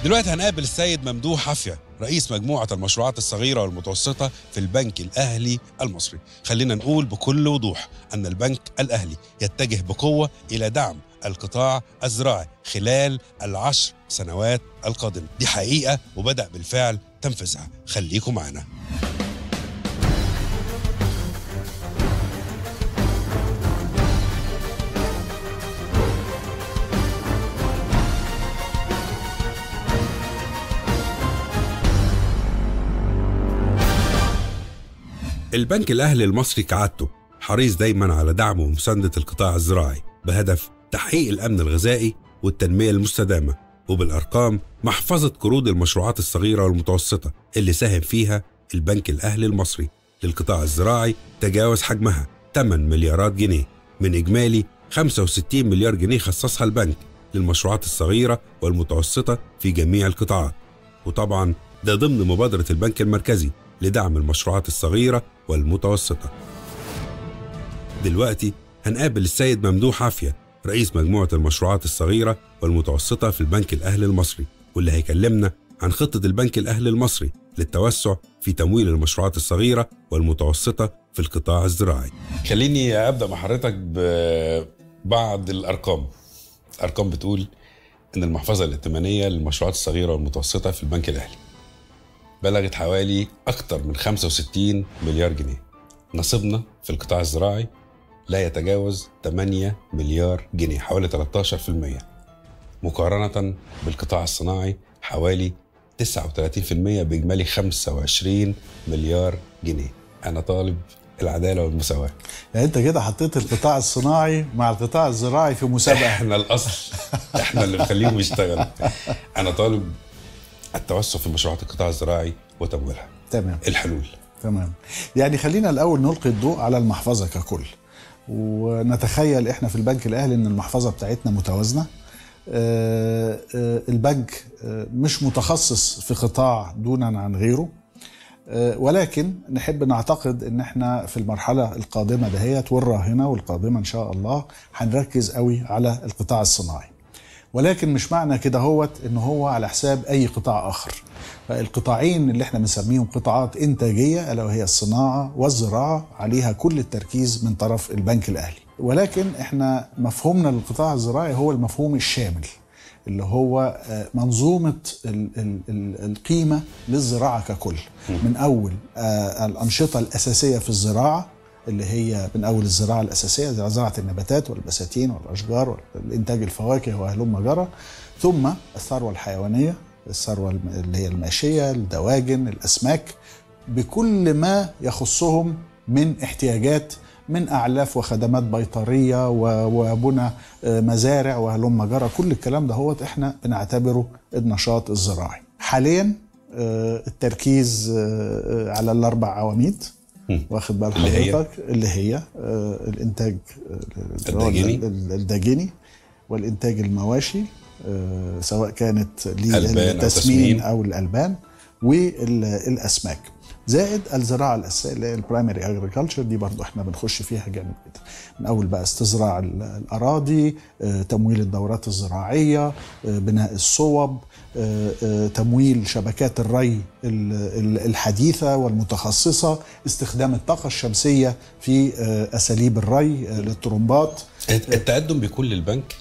دلوقتي هنقابل السيد ممدوح حافية رئيس مجموعة المشروعات الصغيرة والمتوسطة في البنك الأهلي المصري خلينا نقول بكل وضوح أن البنك الأهلي يتجه بقوة إلى دعم القطاع الزراعي خلال العشر سنوات القادمة دي حقيقة وبدأ بالفعل تنفيذها خليكم معنا البنك الأهلي المصري كعادته حريص دايما على دعم ومساندة القطاع الزراعي بهدف تحقيق الأمن الغذائي والتنمية المستدامة وبالأرقام محفظة قروض المشروعات الصغيرة والمتوسطة اللي ساهم فيها البنك الأهلي المصري للقطاع الزراعي تجاوز حجمها 8 مليارات جنيه من إجمالي 65 مليار جنيه خصصها البنك للمشروعات الصغيرة والمتوسطة في جميع القطاعات وطبعا ده ضمن مبادرة البنك المركزي لدعم المشروعات الصغيرة والمتوسطة دلوقتي هنقابل السيد ممدوح عافية رئيس مجموعة المشروعات الصغيرة والمتوسطة في البنك الأهلي المصري واللي هيكلمنا عن خطة البنك الأهلي المصري للتوسع في تمويل المشروعات الصغيرة والمتوسطة في القطاع الزراعي خليني أبدأ مع حضرتك ببعض الأرقام الأرقام بتقول إن المحفظة الائتمانية للمشروعات الصغيرة والمتوسطة في البنك الأهلي بلغت حوالي أكثر من 65 مليار جنيه نصيبنا في القطاع الزراعي لا يتجاوز 8 مليار جنيه حوالي 13% مقارنة بالقطاع الصناعي حوالي 39% بإجمالي 25 مليار جنيه أنا طالب العدالة والمساواة يعني انت كده حطيت القطاع الصناعي مع القطاع الزراعي في مسابقه احنا الأصل احنا اللي بنخليهم يشتغلوا أنا طالب التوسع في مشروعات القطاع الزراعي وتمويلها تمام الحلول تمام يعني خلينا الاول نلقي الضوء على المحفظه ككل ونتخيل احنا في البنك الاهلي ان المحفظه بتاعتنا متوازنه آه، آه، البنك آه، مش متخصص في قطاع دونا عن غيره آه، ولكن نحب نعتقد ان احنا في المرحله القادمه دهيت والراهنه والقادمه ان شاء الله هنركز قوي على القطاع الصناعي ولكن مش معنى كده هوت ان هو على حساب اي قطاع اخر فالقطاعين اللي احنا بنسميهم قطاعات انتاجيه الا وهي الصناعه والزراعه عليها كل التركيز من طرف البنك الاهلي ولكن احنا مفهومنا للقطاع الزراعي هو المفهوم الشامل اللي هو آه، منظومه ال- ال- ال- القيمه للزراعه ككل من اول آه، الانشطه الاساسيه في الزراعه اللي هي من اول الزراعه الاساسيه زي زراعه النباتات والبساتين والاشجار والانتاج الفواكه وهلم جرى ثم الثروه الحيوانيه الثروه الم- اللي هي الماشيه الدواجن الاسماك بكل ما يخصهم من احتياجات من اعلاف وخدمات بيطريه و- وبنى آه، مزارع وهلم جرى كل الكلام ده هو احنا بنعتبره النشاط الزراعي حاليا آه، التركيز آه، آه، على الاربع عواميد مم. واخد بال اللي هي؟ حضرتك اللي هي آه، الانتاج آه، اللي هو الداجيني؟ ال- ال- الداجيني والانتاج المواشي آه، سواء كانت ألبان أو تسمين. للتسمين او الالبان والاسماك زائد الزراعه الاساسيه اللي هي البرايمري اجريكلتشر دي برضو احنا بنخش فيها جامد جدا من اول بقى استزراع ال- الاراضي آه، تمويل الدورات الزراعيه آه، بناء الصوب آه، آه، تمويل شبكات الري ال- ال- الحديثه والمتخصصه استخدام الطاقه الشمسيه في آه، اساليب الري آه، للطرمبات التقدم بيكون للبنك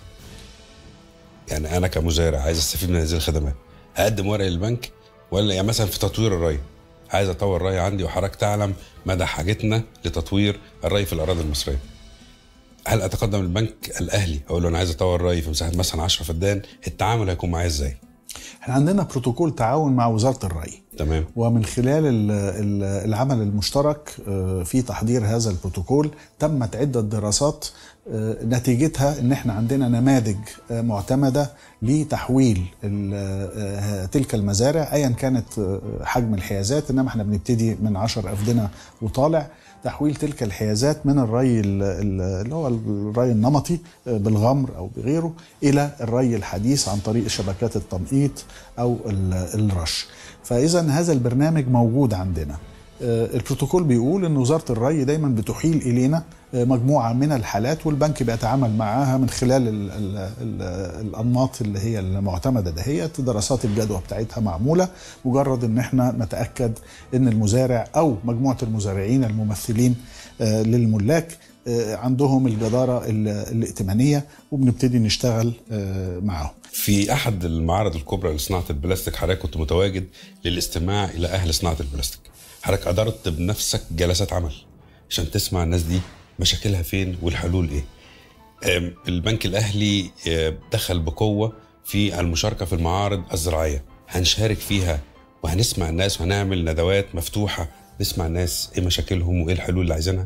يعني انا كمزارع عايز استفيد من هذه الخدمات اقدم ورق للبنك ولا يعني مثلا في تطوير الري عايز اطور الري عندي وحضرتك تعلم مدى حاجتنا لتطوير الري في الاراضي المصريه هل اتقدم البنك الاهلي اقول له انا عايز اطور الري في مساحه مثلا 10 فدان التعامل هيكون معايا ازاي احنا عندنا بروتوكول تعاون مع وزاره الري تمام ومن خلال ال- ال- العمل المشترك آه، في تحضير هذا البروتوكول تمت عدة دراسات آه، نتيجتها ان احنا عندنا نماذج آه، معتمدة لتحويل ال- آه، تلك المزارع ايا كانت آه، حجم الحيازات انما احنا بنبتدي من 10 افدنة وطالع تحويل تلك الحيازات من الري ال- ال- اللي هو الري النمطي آه، بالغمر او بغيره الى الري الحديث عن طريق شبكات التنقيط او ال- الرش فاذا هذا البرنامج موجود عندنا آه، البروتوكول بيقول ان وزاره الري دايما بتحيل الينا آه، مجموعه من الحالات والبنك بيتعامل معاها من خلال ال ال ال الانماط اللي هي المعتمده دهيت دراسات الجدوى بتاعتها معموله مجرد ان احنا نتاكد ان المزارع او مجموعه المزارعين الممثلين آه، للملاك آه، عندهم الجداره ال- الائتمانيه وبنبتدي نشتغل آه، معاهم في احد المعارض الكبرى لصناعه البلاستيك حضرتك كنت متواجد للاستماع الى اهل صناعه البلاستيك حضرتك ادرت بنفسك جلسات عمل عشان تسمع الناس دي مشاكلها فين والحلول ايه أم، البنك الاهلي أه، دخل بقوه في المشاركه في المعارض الزراعيه هنشارك فيها وهنسمع الناس وهنعمل ندوات مفتوحه نسمع الناس ايه مشاكلهم وايه الحلول اللي عايزينها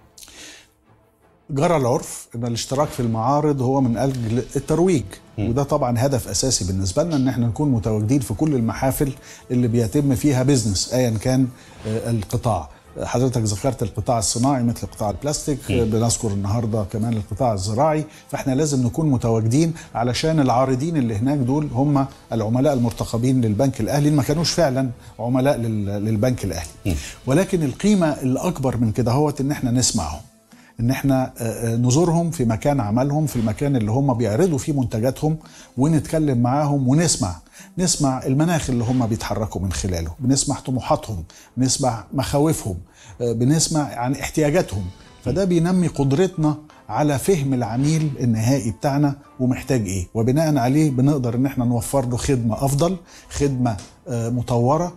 جرى العرف ان الاشتراك في المعارض هو من اجل الترويج وده طبعا هدف اساسي بالنسبه لنا ان احنا نكون متواجدين في كل المحافل اللي بيتم فيها بيزنس ايا كان آه، القطاع حضرتك ذكرت القطاع الصناعي مثل قطاع البلاستيك آه، بنذكر النهارده كمان القطاع الزراعي فاحنا لازم نكون متواجدين علشان العارضين اللي هناك دول هم العملاء المرتقبين للبنك الاهلي اللي ما كانوش فعلا عملاء لل- للبنك الاهلي ولكن القيمه الاكبر من كده هو ان احنا نسمعهم ان احنا آه، آه، نزورهم في مكان عملهم في المكان اللي هم بيعرضوا فيه منتجاتهم ونتكلم معاهم ونسمع نسمع المناخ اللي هم بيتحركوا من خلاله بنسمع طموحاتهم بنسمع مخاوفهم آه، بنسمع عن احتياجاتهم فده بينمي قدرتنا على فهم العميل النهائي بتاعنا ومحتاج ايه وبناء عليه بنقدر ان احنا نوفر له خدمة افضل خدمة آه، مطورة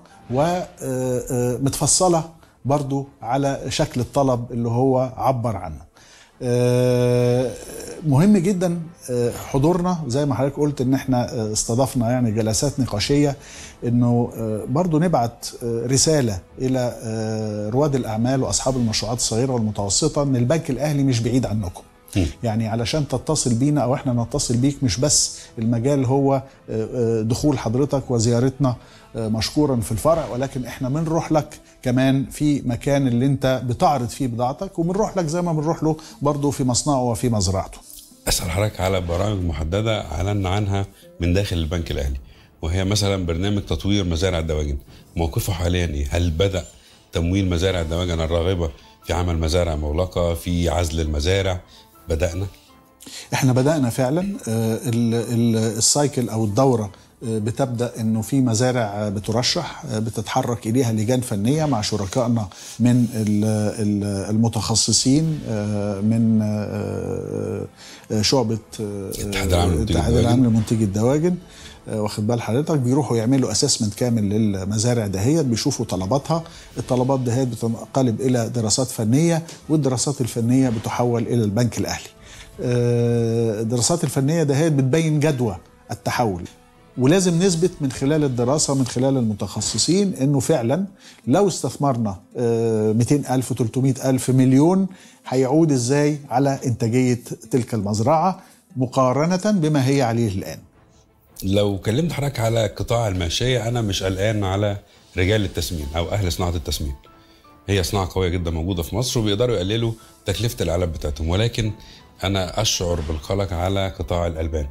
ومتفصلة برضو على شكل الطلب اللي هو عبر عنه آه، مهم جدا آه، حضورنا زي ما حضرتك قلت ان احنا آه، استضفنا يعني جلسات نقاشيه انه آه، برضو نبعت آه، رساله الى آه، رواد الاعمال واصحاب المشروعات الصغيره والمتوسطه ان البنك الاهلي مش بعيد عنكم يعني علشان تتصل بينا او احنا نتصل بيك مش بس المجال هو آه، آه، دخول حضرتك وزيارتنا آه، مشكورا في الفرع ولكن احنا بنروح لك كمان في مكان اللي انت بتعرض فيه بضاعتك وبنروح لك زي ما بنروح له برضه في مصنعه وفي مزرعته اسال حضرتك على برامج محدده اعلنا عنها من داخل البنك الاهلي وهي مثلا برنامج تطوير مزارع الدواجن موقفه حاليا ايه هل بدا تمويل مزارع الدواجن الراغبه في عمل مزارع مغلقه في عزل المزارع بدانا احنا بدأنا فعلا آه، ال- ال- السايكل او الدورة آه، بتبدأ انه في مزارع آه، بترشح آه، بتتحرك اليها لجان فنية مع شركائنا من ال- ال- المتخصصين آه، من آه، آه، شعبة آه، الاتحاد العام لمنتجي الاتحاد الدواجن. العام لمنتجي الدواجن آه، واخد بال حضرتك بيروحوا يعملوا اسسمنت كامل للمزارع دهيت بيشوفوا طلباتها الطلبات دهيت بتنقلب الى دراسات فنيه والدراسات الفنيه بتحول الى البنك الاهلي آه، الدراسات الفنيه دهيت بتبين جدوى التحول ولازم نثبت من خلال الدراسه من خلال المتخصصين انه فعلا لو استثمرنا آه، 200 الف 300 الف مليون هيعود ازاي على انتاجيه تلك المزرعه مقارنه بما هي عليه الان لو كلمت حضرتك على قطاع الماشيه انا مش قلقان على رجال التسمين او اهل صناعه التسمين هي صناعه قويه جدا موجوده في مصر وبيقدروا يقللوا تكلفه الاعلام بتاعتهم ولكن انا اشعر بالقلق على قطاع الالبان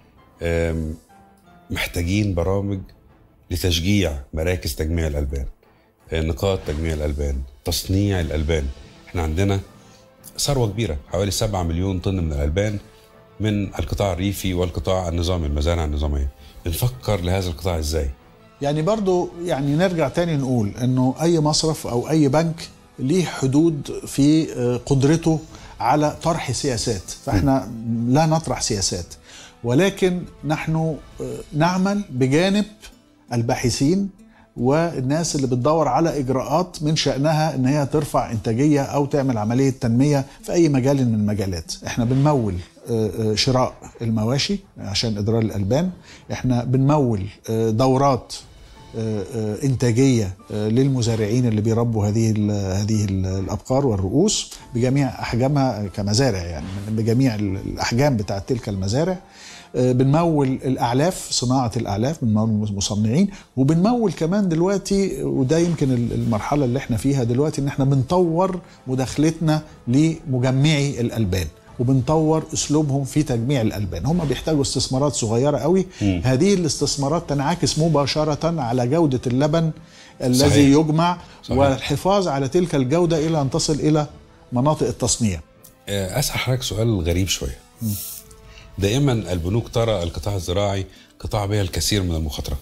أم، محتاجين برامج لتشجيع مراكز تجميع الالبان أه، نقاط تجميع الالبان تصنيع الالبان احنا عندنا ثروه كبيره حوالي 7 مليون طن من الالبان من القطاع الريفي والقطاع النظامي المزارع النظاميه بنفكر لهذا القطاع ازاي يعني برضو يعني نرجع تاني نقول انه اي مصرف او اي بنك ليه حدود في آه، قدرته على طرح سياسات فاحنا لا نطرح سياسات ولكن نحن آه، نعمل بجانب الباحثين والناس اللي بتدور على اجراءات من شانها ان هي ترفع انتاجيه او تعمل عمليه تنميه في اي مجال من المجالات احنا بنمول آه، آه، شراء المواشي عشان ادرار الالبان احنا بنمول آه، دورات آه، آه، انتاجيه آه، للمزارعين اللي بيربوا هذه ال هذه ال الابقار والرؤوس بجميع احجامها كمزارع يعني بجميع ال- الاحجام بتاعت تلك المزارع آه، بنمول الاعلاف صناعه الاعلاف بنمول المصنعين وبنمول كمان دلوقتي وده يمكن ال- المرحله اللي احنا فيها دلوقتي ان احنا بنطور مداخلتنا لمجمعي الالبان وبنطور اسلوبهم في تجميع الالبان هم بيحتاجوا استثمارات صغيره قوي مم. هذه الاستثمارات تنعكس مباشره على جوده اللبن الذي صحيح. يجمع صحيح. والحفاظ على تلك الجوده الى ان تصل الى مناطق التصنيع آه، اسال حضرتك سؤال غريب شويه دائما البنوك ترى القطاع الزراعي قطاع به الكثير من المخاطره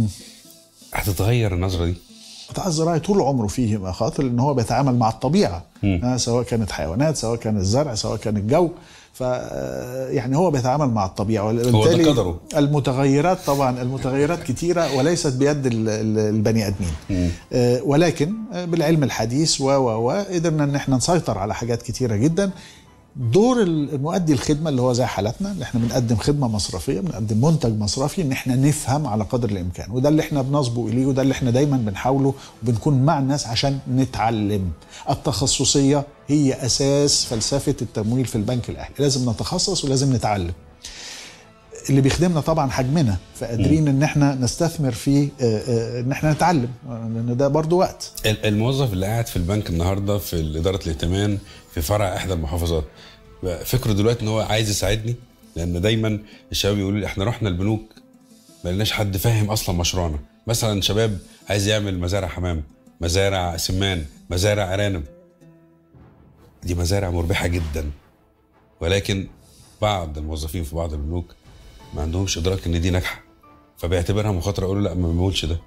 هتتغير النظره دي القطاع الزراعي طول عمره فيه مخاطر لان هو بيتعامل مع الطبيعه آه، سواء كانت حيوانات سواء كان الزرع سواء كان الجو ف آه، يعني هو بيتعامل مع الطبيعه وبالتالي قدره. المتغيرات طبعا المتغيرات كتيره وليست بيد ال- ال- البني ادمين آه، ولكن آه، بالعلم الحديث و و و قدرنا ان احنا نسيطر على حاجات كتيره جدا دور المؤدي الخدمه اللي هو زي حالتنا اللي احنا بنقدم خدمه مصرفيه بنقدم منتج مصرفي ان احنا نفهم على قدر الامكان وده اللي احنا بنصبو اليه وده اللي احنا دايما بنحاوله وبنكون مع الناس عشان نتعلم التخصصيه هي اساس فلسفه التمويل في البنك الاهلي لازم نتخصص ولازم نتعلم اللي بيخدمنا طبعا حجمنا فقادرين ان احنا نستثمر في آه، آه، ان احنا نتعلم لان ده برضو وقت ال- الموظف اللي قاعد في البنك النهارده في اداره الائتمان في فرع احدى المحافظات بقى فكره دلوقتي ان هو عايز يساعدني لان دايما الشباب يقولوا لي احنا رحنا البنوك ما لقيناش حد فاهم اصلا مشروعنا مثلا شباب عايز يعمل مزارع حمام مزارع سمان مزارع ارانب دي مزارع مربحه جدا ولكن بعض الموظفين في بعض البنوك ما عندهمش ادراك ان دي ناجحه فبيعتبرها مخاطره يقولوا لا ما بنقولش ده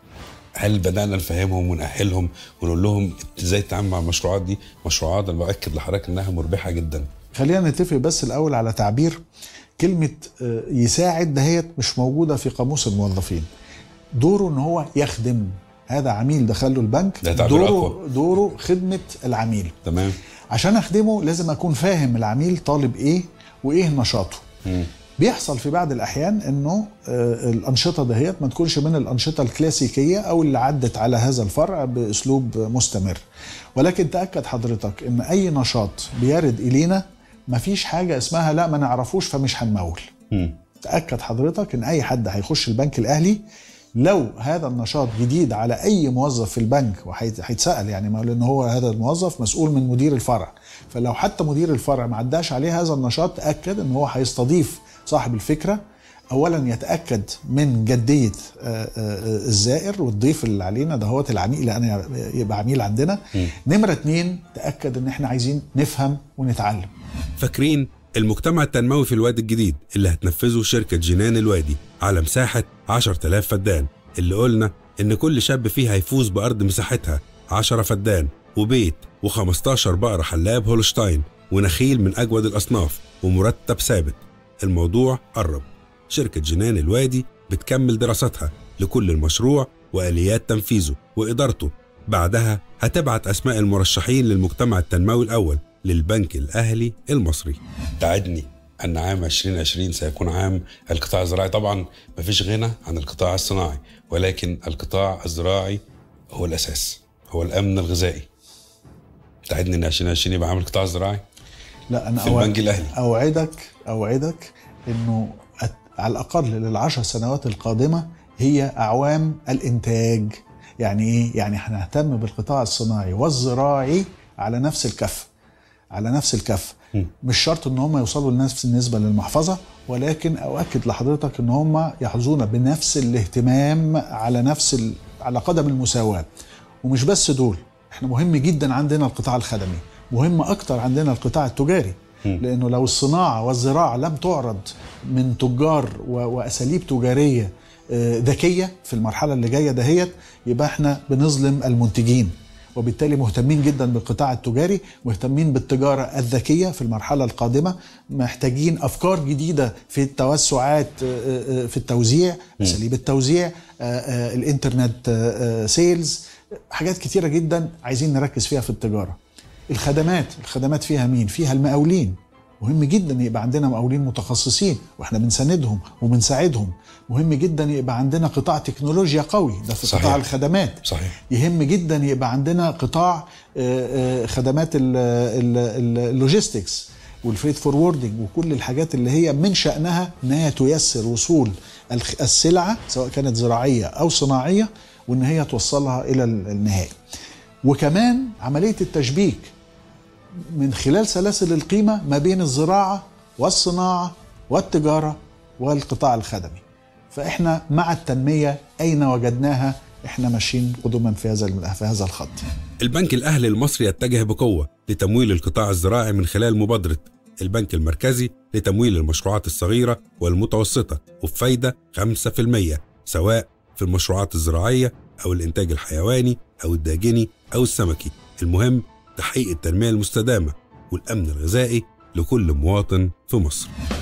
هل بدانا نفهمهم ونأهلهم ونقول لهم ازاي تتعامل مع المشروعات دي مشروعات انا باكد لحضرتك انها مربحه جدا خلينا نتفق بس الاول على تعبير كلمه آه، يساعد دهيت مش موجوده في قاموس الموظفين دوره ان هو يخدم هذا عميل دخله البنك ده تعبير دوره أقوى. دوره خدمه العميل تمام عشان اخدمه لازم اكون فاهم العميل طالب ايه وايه نشاطه مم. بيحصل في بعض الاحيان انه آه، الانشطه دهيت ما تكونش من الانشطه الكلاسيكيه او اللي عدت على هذا الفرع باسلوب مستمر ولكن تاكد حضرتك ان اي نشاط بيرد الينا مفيش حاجه اسمها لا ما نعرفوش فمش هنمول مم. تاكد حضرتك ان اي حد هيخش البنك الاهلي لو هذا النشاط جديد على اي موظف في البنك وهيتسال يعني ما لان هو هذا الموظف مسؤول من مدير الفرع فلو حتى مدير الفرع ما عداش عليه هذا النشاط تاكد ان هو هيستضيف صاحب الفكره اولا يتاكد من جديه آه، آه، آه، الزائر والضيف اللي علينا ده هو العميل لان يبقى عميل عندنا نمره اتنين تاكد ان احنا عايزين نفهم ونتعلم فاكرين المجتمع التنموي في الوادي الجديد اللي هتنفذه شركة جنان الوادي على مساحة 10000 فدان اللي قلنا إن كل شاب فيه هيفوز بأرض مساحتها 10 فدان وبيت و15 بقرة حلاب هولشتاين ونخيل من أجود الأصناف ومرتب ثابت الموضوع قرب شركة جنان الوادي بتكمل دراستها لكل المشروع وآليات تنفيذه وإدارته بعدها هتبعت أسماء المرشحين للمجتمع التنموي الأول للبنك الأهلي المصري تعدني أن عام 2020 سيكون عام القطاع الزراعي طبعا مفيش غنى عن القطاع الصناعي ولكن القطاع الزراعي هو الأساس هو الأمن الغذائي تعدني أن 2020 يبقى عام القطاع الزراعي لا انا في أوع- البنك الأهلي. اوعدك اوعدك انه أت- على الاقل للعشر سنوات القادمه هي اعوام الانتاج يعني ايه يعني هنهتم بالقطاع الصناعي والزراعي على نفس الكف على نفس الكف مش شرط ان هم يوصلوا لنفس النسبه للمحفظه ولكن اؤكد لحضرتك ان هم يحظون بنفس الاهتمام على نفس ال... على قدم المساواه ومش بس دول احنا مهم جدا عندنا القطاع الخدمي مهم اكتر عندنا القطاع التجاري لانه لو الصناعه والزراعه لم تعرض من تجار و... واساليب تجاريه آه، ذكيه في المرحله اللي جايه دهيت يبقى احنا بنظلم المنتجين وبالتالي مهتمين جدا بالقطاع التجاري مهتمين بالتجارة الذكية في المرحلة القادمة محتاجين أفكار جديدة في التوسعات آه، آه، في التوزيع أساليب التوزيع آه، آه، الإنترنت آه، آه، سيلز حاجات كتيرة جدا عايزين نركز فيها في التجارة الخدمات الخدمات فيها مين فيها المقاولين مهم جدا يبقى عندنا مقاولين متخصصين واحنا بنساندهم وبنساعدهم مهم جدا يبقى عندنا قطاع تكنولوجيا قوي ده في صحيح. قطاع الخدمات صحيح يهم جدا يبقى عندنا قطاع آه، آه، خدمات ال- ال- ال- اللوجيستكس والفريت فوروردنج وكل الحاجات اللي هي من شأنها انها تيسر وصول الخ- السلعة سواء كانت زراعية او صناعية وان هي توصلها الى ال- النهائي وكمان عملية التشبيك من خلال سلاسل القيمة ما بين الزراعة والصناعة والتجارة والقطاع الخدمي فإحنا مع التنمية أين وجدناها إحنا ماشيين قدما في هذا في هذا الخط البنك الأهلي المصري يتجه بقوة لتمويل القطاع الزراعي من خلال مبادرة البنك المركزي لتمويل المشروعات الصغيرة والمتوسطة وبفايدة 5% سواء في المشروعات الزراعية أو الإنتاج الحيواني أو الداجني أو السمكي المهم تحقيق التنمية المستدامة والأمن الغذائي لكل مواطن في مصر